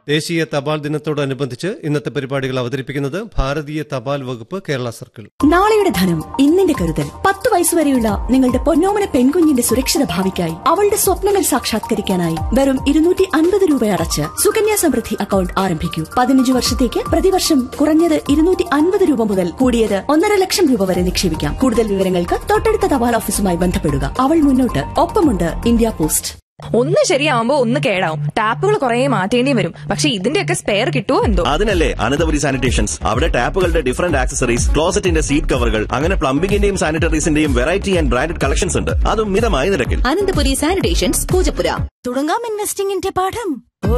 ദേശീയ തപാൽ ദിനത്തോടനുബന്ധിച്ച് ഇന്നത്തെ പരിപാടികൾ അവതരിപ്പിക്കുന്നത് ഭാരതീയ തപാൽ വകുപ്പ് കേരള സർക്കിൾ നാളെയുടെ ധനം ഇന്നിന്റെ കരുതൽ പത്ത് വയസ്സുവരെയുള്ള നിങ്ങളുടെ പൊന്നോമന പെൺകുഞ്ഞിന്റെ സുരക്ഷിത ഭാവിക്കായി അവളുടെ സ്വപ്നങ്ങൾ സാക്ഷാത്കരിക്കാനായി വെറും ഇരുന്നൂറ്റി അൻപത് രൂപ അടച്ച് സുകന്യാ സമൃദ്ധി അക്കൗണ്ട് ആരംഭിക്കൂ പതിനഞ്ച് വർഷത്തേക്ക് പ്രതിവർഷം കുറഞ്ഞത് ഇരുന്നൂറ്റി അൻപത് രൂപ മുതൽ കൂടിയത് ഒന്നര ലക്ഷം രൂപ വരെ നിക്ഷേപിക്കാം കൂടുതൽ വിവരങ്ങൾക്ക് തൊട്ടടുത്ത തപാൽ ഓഫീസുമായി ബന്ധപ്പെടുക അവൾ മുന്നോട്ട് ഒപ്പമുണ്ട് ഇന്ത്യ പോസ്റ്റ് ഒന്ന് ശരിയാവുമ്പോ ഒന്ന് കേടാവും ടാപ്പുകൾ കുറെ മാറ്റേണ്ടി വരും പക്ഷെ ഇതിന്റെയൊക്കെ സ്പെയർ കിട്ടുമോ എന്തോ അതിനല്ലേ അനന്തപുരി സാനിറ്റേഷൻസ് അവിടെ ടാപ്പുകളുടെ ഡിഫറന്റ് ആക്സസറീസ് ക്ലോസറ്റിന്റെ സീറ്റ് കവറുകൾ അങ്ങനെ പ്ലംബിംഗിന്റെയും സാനിറ്ററീസിന്റെയും വെറൈറ്റി ആൻഡ് ബ്രാൻഡഡ് കളക്ഷൻസ് ഉണ്ട് അതും മിതമായ നിരക്കിൽ അനന്തപുരി സാനിറ്റേഷൻസ് പൂജപ്പുര തുടങ്ങാം ഇൻവെസ്റ്റിംഗിന്റെ പാഠം